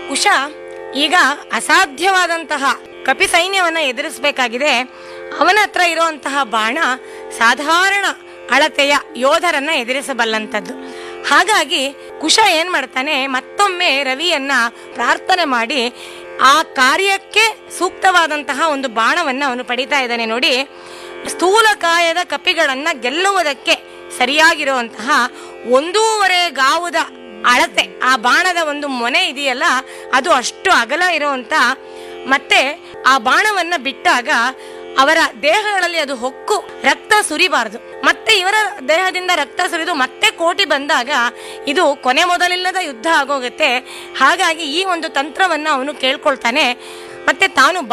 ಕುಶ ಈಗ ಅಸಾಧ್ಯವಾದಂತಹ ಕಪಿ ಸೈನ್ಯವನ್ನ ಎದುರಿಸಬೇಕಾಗಿದೆ ಅವನ ಹತ್ರ ಇರುವಂತಹ ಬಾಣ ಸಾಧಾರಣ ಅಳತೆಯ ಯೋಧರನ್ನ ಎದುರಿಸಬಲ್ಲಂಥದ್ದು ಹಾಗಾಗಿ ಕುಶ ಏನ್ ಮಾಡ್ತಾನೆ ಮತ್ತೊಮ್ಮೆ ರವಿಯನ್ನ ಪ್ರಾರ್ಥನೆ ಮಾಡಿ ಆ ಕಾರ್ಯಕ್ಕೆ ಸೂಕ್ತವಾದಂತಹ ಒಂದು ಬಾಣವನ್ನ ಅವನು ಪಡಿತಾ ಇದ್ದಾನೆ ನೋಡಿ ಸ್ಥೂಲಕಾಯದ ಕಪಿಗಳನ್ನ ಗೆಲ್ಲುವುದಕ್ಕೆ ಸರಿಯಾಗಿರುವಂತಹ ಒಂದೂವರೆ ಗಾವುದ ಅಳತೆ ಆ ಬಾಣದ ಒಂದು ಮೊನೆ ಇದೆಯಲ್ಲ ಅದು ಅಷ್ಟು ಅಗಲ ಇರುವಂತ ಮತ್ತೆ ಆ ಬಾಣವನ್ನ ಬಿಟ್ಟಾಗ ಅವರ ದೇಹಗಳಲ್ಲಿ ಅದು ಹೊಕ್ಕು ರಕ್ತ ಸುರಿಬಾರದು ಮತ್ತೆ ಇವರ ದೇಹದಿಂದ ರಕ್ತ ಸುರಿದು ಮತ್ತೆ ಕೋಟಿ ಬಂದಾಗ ಇದು ಕೊನೆ ಮೊದಲಿಲ್ಲದ ಯುದ್ಧ ಆಗೋಗುತ್ತೆ ಹಾಗಾಗಿ ಈ ಒಂದು ತಂತ್ರವನ್ನ ಅವನು ಕೇಳ್ಕೊಳ್ತಾನೆ ಮತ್ತೆ ತಾನು